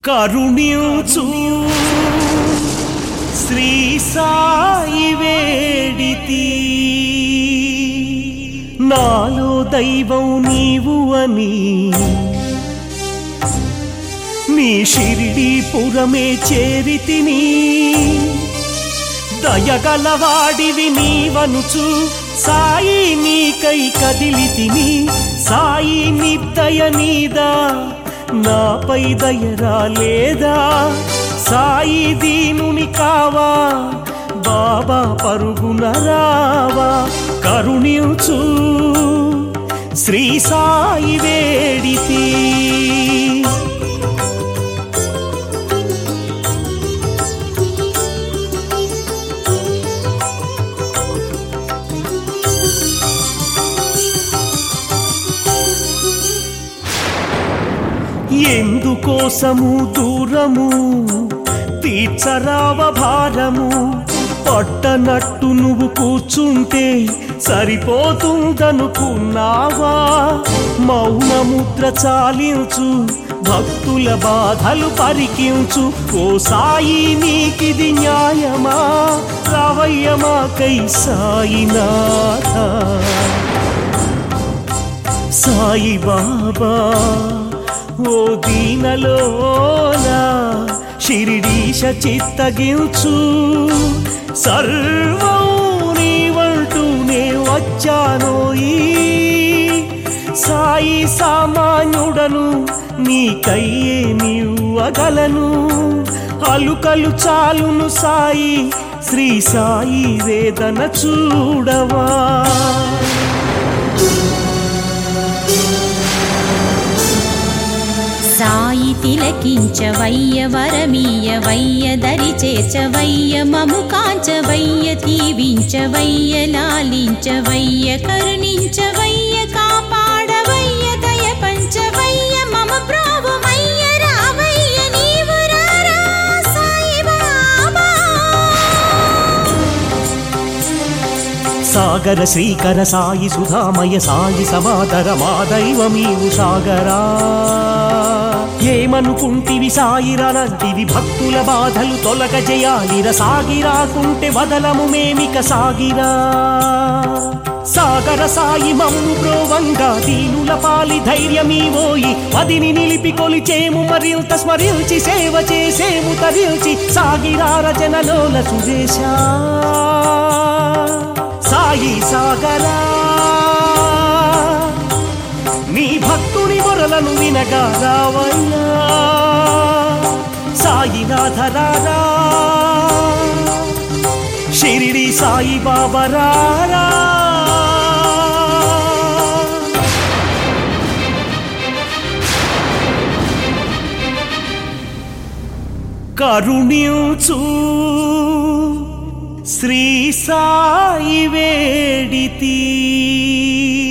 కరుణ్యుచు శ్రీ సాయి వేడితి నాలో దైవం నీవు అని నీ షిరిడి పురమే చేరితిని దయగలవాడివి నీవనుచు సాయి నీకై కదిలితిని సాయి నిర్దయ నీదా నాపై దయరా లేదా సాయి దీనుని కావా బాబా పరుగున రావా కరుణించు శ్రీ సాయి వేడితి ఎందుకోసము దూరము తీర్చరావ భారము పట్టనట్టు నువ్వు కూర్చుంటే సరిపోతుందనుకున్నావా మౌనముద్ర చాలించు భక్తుల బాధలు పరికించు ఓ సాయి నీకిది న్యాయమా రావయ్యమాకై సాయినాథ సాయి బాబా ఓ దీనలోనా షిరిడీశ చిత్తగించు సర్వం నీవంటూనే వచ్చానోయి సాయి సామాన్యుడను నీకయ్యే నీవగలను అలుకలు చాలును సాయి శ్రీ సాయి వేదన చూడవా సాయి తిలకించవయ్య వరమీయవయ్య దరి చేర్చవయ్య మము కాంచవయ్య దీవించవయ్య లాలించవయ్య కరుణించవయ్య కాపాడవయ్య దయ పంచవయ్య మమ ప్రాభుమయ్య రావయ్య నీవు రారా సాయి బాబా సాగర శ్రీకర సాయి సుధామయ సాయి సమాదర మా దైవమీవు సాగరా ఏమనుకుంటివి సాయిరనంటివి భక్తుల బాధలు తొలగ జయాలిర సాగిరాకుంటే వదలము మేమిక సాగిరా సాగర సాయి మమ్ము బ్రోవంగా దీనుల పాలి ధైర్యమీవోయి పదిని నిలిపి కొలిచేము మరింత స్మరించి సేవ చేసేము తరించి సాగిరా రచనలోల సురేశా సాయి సాగరా నీ భక్తుని మొరలను వినగా రావయ్యా సాయినాథరారా షిరిడి సాయి బాబరారా కరుణ్యుచు శ్రీ సాయి వేడితి